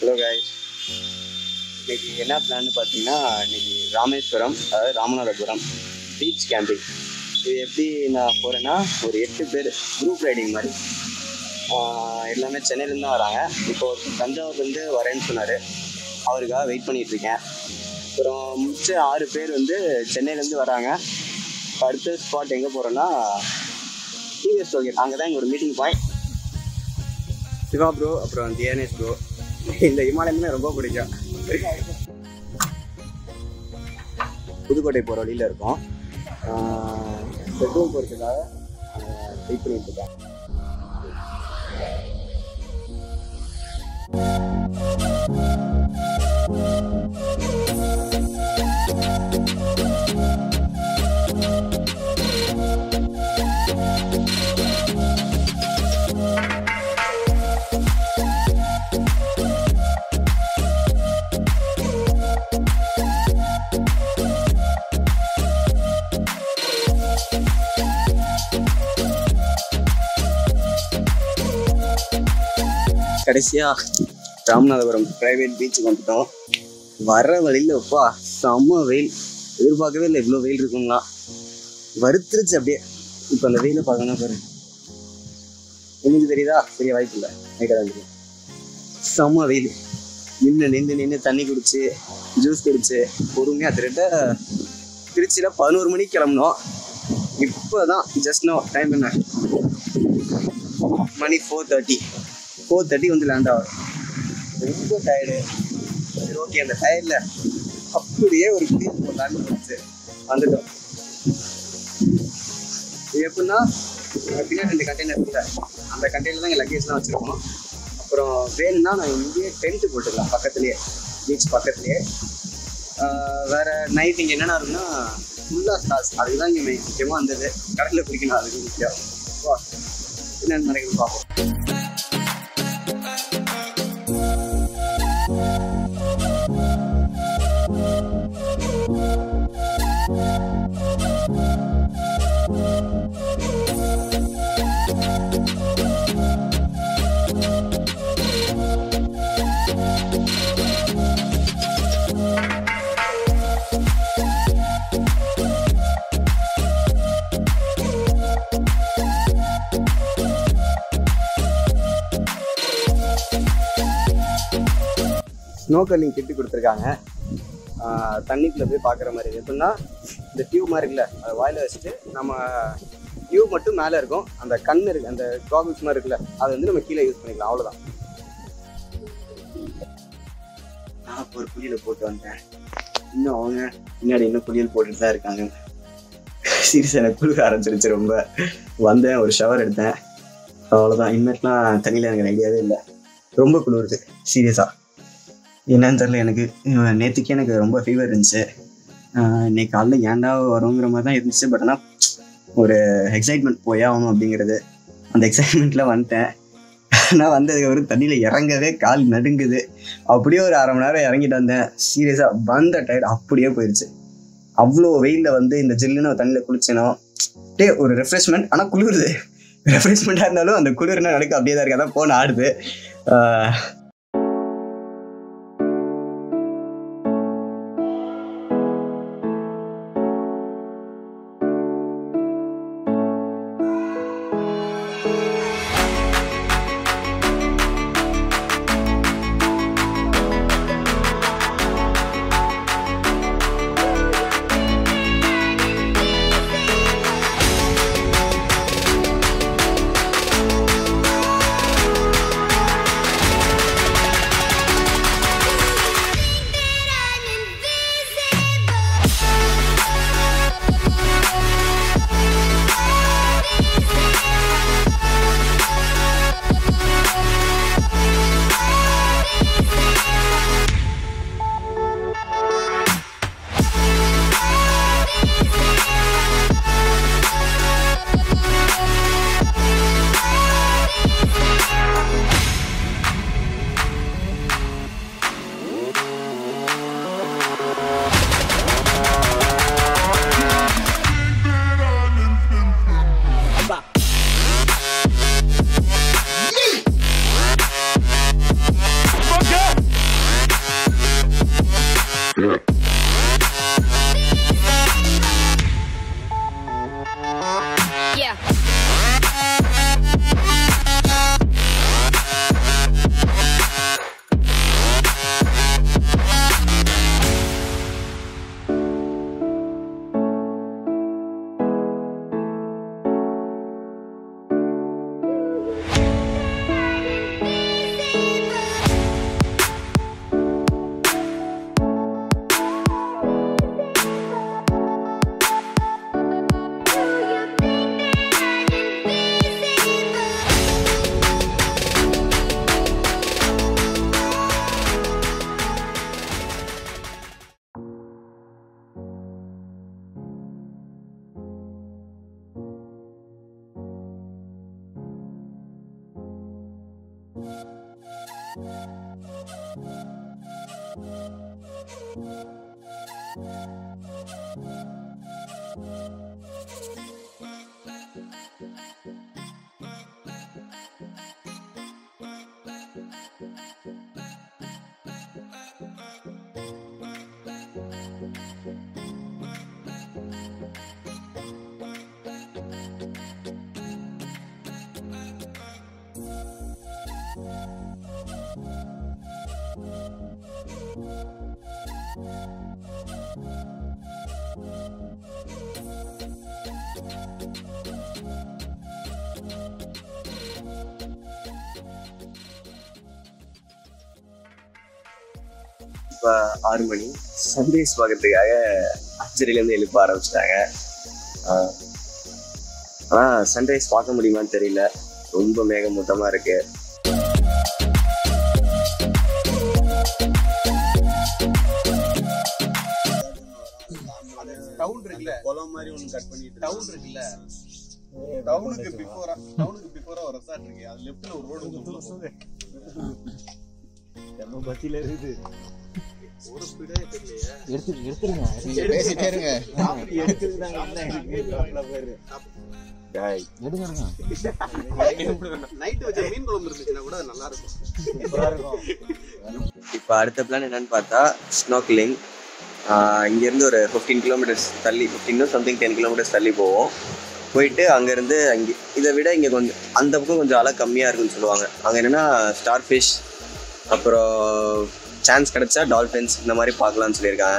Hello guys இன்னைக்கு என்ன பிளான்னு பார்த்தீங்கன்னா இன்னைக்கு ராமேஸ்வரம் அதாவது ராமநாதபுரம் பீச் கேம்பிங் இது எப்படி நான் போகிறேன்னா ஒரு எட்டு பேர் குரூப் ரைடிங் மாதிரி ஆஹ் எல்லாமே சென்னையிலேருந்து தான் வராங்க இப்போ தஞ்சாவூர்லேருந்து வரேன்னு சொன்னார் அவருக்காக வெயிட் பண்ணிட்டு இருக்கேன் அப்புறம் மிச்ச ஆறு பேர் வந்து சென்னையிலேருந்து வராங்க அடுத்த ஸ்பாட் எங்கே போகிறோன்னா டிவிஎஸ் டோல்கேட் அங்கே தான் எங்களோட மீட்டிங் பாயிண்ட் சிவா ப்ரோ அப்புறம் தியானேஷ் ப்ரோ இந்த இமாலயமே ரொம்ப பிடிக்கும் புதுக்கோட்டை போகிற வழியில் இருக்கோம் பெட்ரோல் போகிறதுக்காக வெயிட் பண்ணிட்டு இருக்கேன் கடைசியாக ராமநாதபுரம் ப்ரைவேட் பீச்சுக்கு வந்துட்டோம் வர வழியில் அப்பா செம்ம வெயில் எதிர்பார்க்கவே இல்லை இவ்வளோ வெயில் இருக்குங்களா வறுத்துருச்சு அப்படியே இப்போ அந்த வெயிலை பார்க்கணும் பாரு எனக்கு தெரியுதா பெரிய வாய்ப்பு இல்லை நைட்டாக தான் தெரியும் செம்ம வெயில் நின்று நின்று நின்று தண்ணி குடிச்சு ஜூஸ் குடிச்சு பொறுமையாக திருட்ட திருச்சியில் பதினோரு மணிக்கு கிளம்புனோம் இப்போ தான் ஜஸ்ட் நோ டைம் என்ன மணி ஃபோர் தேர்ட்டி ஃபோர் தேர்ட்டி வந்து லேண்ட் ஆகும் ரொம்ப டயர்டு சரி ஓகே அந்த டயர்டில் அப்படியே ஒரு குடியில் போடலான்னு தோணுச்சு வந்துட்டோம் இது எப்படின்னா அஹ் பின்னாடி ரெண்டு கண்டெய்னர் இருக்குல்ல அந்த கண்டெய்னர் தான் எங்கள் லக்கேஜ்லாம் வச்சுருக்கோம் அப்புறம் வேணும்னா நான் இங்கேயே டென்ட்டு போட்டுக்கலாம் பக்கத்துலேயே பீச் பக்கத்துலேயே ஆஹ் வேற நைட் இங்கே என்னென்ன இருக்குன்னா ஃபுல்லாக ஸ்டார்ஸ் அதுக்கு தான் இங்கே முக்கியமாக வந்தது கடலில் குளிக்கணும் அதுக்கு முக்கியம் வா என்னென்ன நடக்குது பார்ப்போம் ஸ்னோக்கலிங் கிட்டு கொடுத்துருக்காங்க ஆஹ் தண்ணிக்குள்ள போய் பார்க்குற மாதிரி எப்படின்னா இந்த டியூப் மாதிரி இருக்குல்ல அதை வாயில வச்சுட்டு நம்ம டியூப் மட்டும் மேலே இருக்கும் அந்த கண் இருக்கு அந்த டாபிக்ஸ் மாதிரி இருக்குல்ல அதை வந்து நம்ம கீழே யூஸ் பண்ணிக்கலாம் அவ்வளோதான் நான் இப்போ ஒரு குளியல போட்டு வந்தேன் இன்னும் அவங்க பின்னாடி இன்னும் குளியல் போட்டுட்டு தான் இருக்காங்க சீரியஸாக எனக்கு குளிர ஆரம்பிச்சிருச்சு ரொம்ப வந்தேன் ஒரு ஷவர் எடுத்தேன் அவ்வளோதான் இனிமேட்லாம் தண்ணியில் எனக்கு ஐடியாவே இல்லை ரொம்ப குளிருது சீரியஸாக என்னன்னு தெரில எனக்கு அஹ் நேத்துக்கே எனக்கு ரொம்ப ஃபீவர் இருந்துச்சு அஹ் இன்னைக்கு காலைல ஏன்டா வருங்கிற மாதிரி தான் இருந்துச்சு பட் ஆனால் ஒரு எக்ஸைட்மெண்ட் போயே ஆகணும் அப்படிங்கிறது அந்த எக்ஸைட்மெண்ட்டில் வந்துட்டேன் நான் வந்ததுக்கப்புறம் தண்ணியில் இறங்கவே கால் நடுங்குது அப்படியே ஒரு அரை மணி நேரம் இறங்கிட்டு வந்தேன் சீரியஸாக வந்த டயர்ட் அப்படியே போயிடுச்சு அவ்வளோ வெயிலில் வந்து இந்த ஜில்லுன்னு தண்ணியில் குளிச்சேனோ டே ஒரு ரெஃப்ரெஷ்மெண்ட் ஆனால் குளிருது ரெஃப்ரெஷ்மெண்ட்டாக இருந்தாலும் அந்த குளிர்னா நடக்க அப்படியே தான் இருக்கு அதான் போன ஆடுது அஹ் Yeah. இப்போ ஆறு மணி சன்ரைஸ் பார்க்கறதுக்காக அஞ்சரைலேருந்து எழுப்ப ஆரம்பிச்சிட்டாங்க ஆனால் சன்ரைஸ் பார்க்க முடியுமான்னு தெரியல ரொம்ப மேகமூட்டமாக இருக்கு டவுன் இருக்குல்ல குளம் மாதிரி ஒண்ணு கட் பண்ணிட்டு டவுன் இருக்குல்ல டவுனுக்கு பிஃபோரா டவுனுக்கு பிஃபோரா ஒரு ரெசார்ட் இருக்கு அது லெஃப்ட்ல ஒரு ரோடு நம்ம பத்தியில இருக்குது ஒரு ஸ்பீடே தெரியலையே எடுத்து எடுத்துருங்க நீங்க பேசிட்டே இருங்க எடுங்க எடுங்க நைட் வச்ச மீன் குழம்பு இருந்துச்சுன்னா கூட அது நல்லா இருக்கும் இப்போ அடுத்த பிளான் என்னன்னு பார்த்தா ஸ்னோக்லிங் இங்கேருந்து ஒரு ஃபிஃப்டீன் கிலோமீட்டர்ஸ் தள்ளி ஃபிஃப்டீன் சம்திங் டென் கிலோமீட்டர்ஸ் தள்ளி போவோம் போயிட்டு அங்கேருந்து அங்கே இதை விட இங்கே கொஞ்சம் அந்த பக்கம் கொஞ்சம் அலை கம்மியாக இருக்குன்னு சொல்லுவாங்க அங்கே என்னென்னா ஸ்டார் ஃபிஷ் அப்புறம் சான்ஸ் கிடைச்சா டால்ஃபின்ஸ் இந்த மாதிரி பார்க்கலாம்னு சொல்லியிருக்காங்க